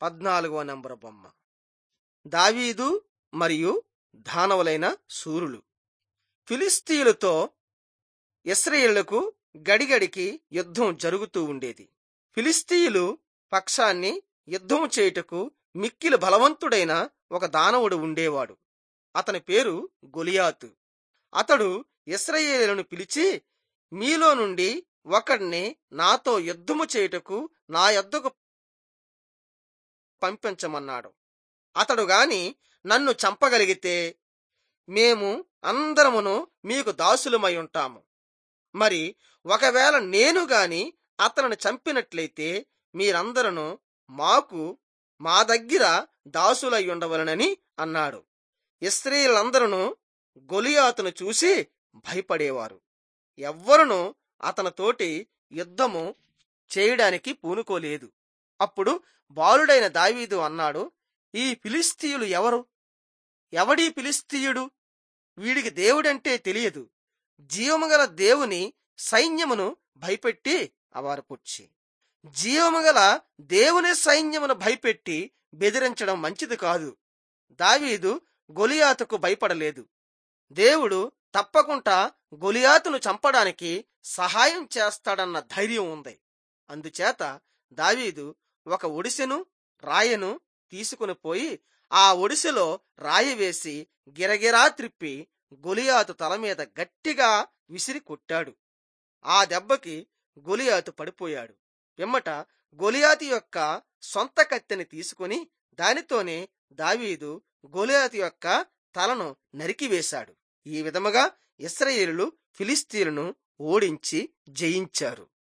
పద్నాలుగవ నంబరు బొమ్మ దావీదు మరియు దానవులైన సూరులు ఫిలిస్తీయులతో ఇస్రాయేళ్లకు గడిగడికి యుద్ధం జరుగుతూ ఉండేది ఫిలిస్తీయులు పక్షాన్ని యుద్ధం చేయుటకు మిక్కిలి బలవంతుడైన ఒక దానవుడు ఉండేవాడు అతని పేరు గొలియాతు అతడు ఇస్రాయేలును పిలిచి మీలో నుండి ఒకడిని నాతో యుద్ధము చేయుటకు నా యొద్దకు పంపించమన్నాడు అతడు గాని నన్ను చంపగలిగితే మేము అందరమును మీకు దాసులమై ఉంటాము మరి ఒకవేళ నేను గాని అతనిని చంపినట్లయితే మీరందరూ మాకు మా దగ్గర దాసులై ఉండవలనని అన్నాడు ఇస్రాయేలందరూ గొలియాతును చూసి భయపడేవారు ఎవ్వరును అతనితోటి యుద్ధము చేయడానికి పూనుకోలేదు అప్పుడు బాలుడైన దావీదు అన్నాడు ఈ ఫిలిస్తీయులు ఎవరు ఎవడీ ఫిలిస్తీయుడు వీడికి దేవుడంటే తెలియదు జీవముగల దేవుని సైన్యమును భయపెట్టి అవారపుచ్చి జీవముగల దేవుని సైన్యమును భయపెట్టి బెదిరించడం మంచిది కాదు దావీదు గొలియాతుకు భయపడలేదు దేవుడు తప్పకుండా గొలియాతును చంపడానికి సహాయం చేస్తాడన్న ధైర్యం ఉంది అందుచేత దావీదు ఒక ఒడిసెను రాయను తీసుకుని పోయి ఆ ఒడిసెలో రాయి వేసి గిరగిరా త్రిప్పి గొలియాతు తల మీద గట్టిగా విసిరి కొట్టాడు ఆ దెబ్బకి గొలియాతు పడిపోయాడు పిమ్మట గొలియాతు యొక్క సొంత కత్తెని తీసుకుని దానితోనే దావీదు గొలియాతు యొక్క తలను నరికివేశాడు ఈ విధముగా ఇస్రాయేలులు ఫిలిస్తీన్లను ఓడించి జయించారు